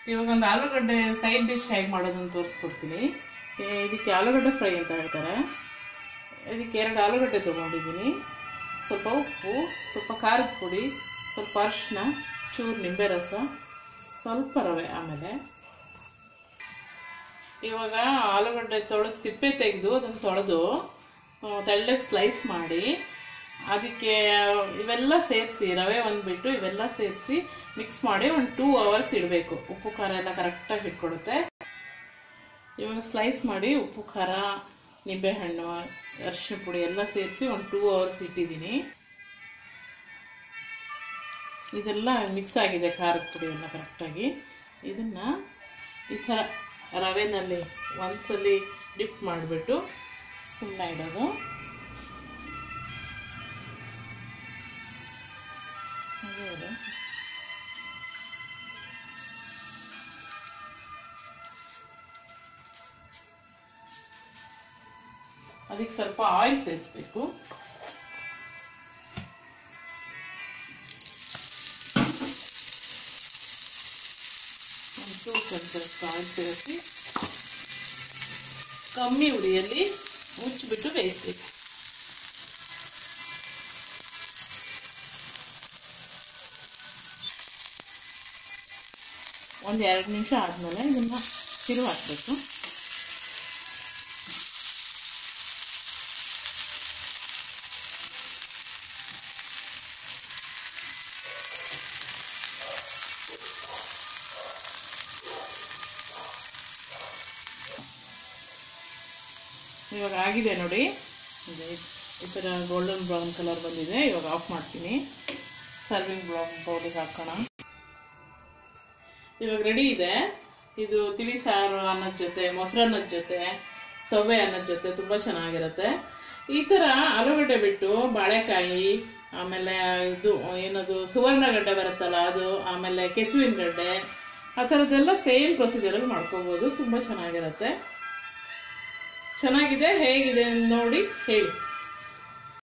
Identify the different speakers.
Speaker 1: ಇವಾಗ ಒಂದು ಆಲೂಗಡ್ಡೆ ಸೈಡ್ ಡಿಶ್ ಹೇಗೆ ಮಾಡೋದನ್ನು ತೋರಿಸ್ಕೊಡ್ತೀನಿ ಏ, ಇದಕ್ಕೆ ಆಲೂಗಡ್ಡೆ ಫ್ರೈ ಅಂತ ಹೇಳ್ತಾರೆ ಇದಕ್ಕೆ ಎರಡು ಆಲೂಗಡ್ಡೆ ತೊಗೊಂಡಿದ್ದೀನಿ ಸ್ವಲ್ಪ ಉಪ್ಪು ಸ್ವಲ್ಪ ಖಾರದ ಪುಡಿ ಸ್ವಲ್ಪ ಅರಿಶಿನ ಚೂರು ನಿಂಬೆ ರಸ ಸ್ವಲ್ಪ ರವೆ ಆಮೇಲೆ ಇವಾಗ ಆಲೂಗಡ್ಡೆ ತೊಳೆದು ಸಿಪ್ಪೆ ತೆಗೆದು ಅದನ್ನು ತೊಳೆದು ತೆಳ್ಳಗೆ ಸ್ಲೈಸ್ ಮಾಡಿ ಅದಕ್ಕೆ ಇವೆಲ್ಲ ಸೇರಿಸಿ ರವೆ ಒಂದು ಬಿಟ್ಟು ಇವೆಲ್ಲ ಸೇರಿಸಿ ಮಿಕ್ಸ್ ಮಾಡಿ ಒಂದು ಟೂ ಅವರ್ಸ್ ಇಡಬೇಕು ಉಪ್ಪು ಖಾರ ಎಲ್ಲ ಕರೆಕ್ಟಾಗಿ ಇಟ್ಕೊಡುತ್ತೆ ಇವಾಗ ಸ್ಲೈಸ್ ಮಾಡಿ ಉಪ್ಪು ಖಾರ ನಿಂಬೆಹಣ್ಣು ಅರಿಶಿನ ಪುಡಿ ಎಲ್ಲ ಸೇರಿಸಿ ಒಂದು ಟೂ ಅವರ್ಸ್ ಇಟ್ಟಿದ್ದೀನಿ ಇದೆಲ್ಲ ಮಿಕ್ಸ್ ಆಗಿದೆ ಖಾರದ ಪುಡಿ ಎಲ್ಲ ಕರೆಕ್ಟಾಗಿ ಇದನ್ನು ಈ ಥರ ರವೆನಲ್ಲಿ ಒಂದ್ಸಲಿ ಡಿಪ್ ಮಾಡಿಬಿಟ್ಟು ಸುಮ್ಮನೆ ಇಡೋದು ಹಾಗೆ ಇದೆ. ಅದಕ್ಕೆ ಸ್ವಲ್ಪ ಆಯಿಲ್ ಸೇರಿಸ್ಬೇಕು ಒಂಚೂರು ಸ್ವಲ್ಪ ಆಯಿಲ್ ಸೇರಿಸಿ ಕಮ್ಮಿ ಉರಿಯಲ್ಲಿ ಮುಚ್ಚಿಬಿಟ್ಟು ಬೇಯಿಸ್ಬೇಕು ಒಂದು ಎರಡು ನಿಮಿಷ ಆದಮೇಲೆ ಇದನ್ನು ತಿರುವು ಹಾಕಬೇಕು ಇವಾಗ ಆಗಿದೆ ನೋಡಿ ಇದೆ ಈ ಥರ ಗೋಲ್ಡನ್ ಬ್ರೌನ್ ಕಲರ್ ಬಂದಿದೆ ಇವಾಗ ಆಫ್ ಮಾಡ್ತೀನಿ ಸರ್ವಿಂಗ್ ಬ್ರೌನ್ ಬೌಲಿಗೆ ಹಾಕೋಣ ಇವಾಗ ರೆಡಿ ಇದೆ ಇದು ತಿಳಿ ಸಾರು ಅನ್ನೋದ ಜೊತೆ ಮೊಸರನ್ನದ ಜೊತೆ ತೊವೆ ಅನ್ನೋದ ಜೊತೆ ತುಂಬ ಚೆನ್ನಾಗಿರುತ್ತೆ ಈ ಥರ ಆಲೂಗಡ್ಡೆ ಬಿಟ್ಟು ಬಾಳೆಕಾಯಿ ಆಮೇಲೆ ಇದು ಏನದು ಸುವರ್ಣಗಡ್ಡೆ ಬರುತ್ತಲ್ಲ ಅದು ಆಮೇಲೆ ಕೆಸುವಿನ ಗಡ್ಡೆ ಆ ಥರದ್ದೆಲ್ಲ ಸೇಮ್ ಪ್ರೊಸೀಜರಲ್ಲಿ ಮಾಡ್ಕೋಬೋದು ತುಂಬ ಚೆನ್ನಾಗಿರುತ್ತೆ ಚೆನ್ನಾಗಿದೆ ಹೇಗಿದೆ ನೋಡಿ ಹೇಳಿ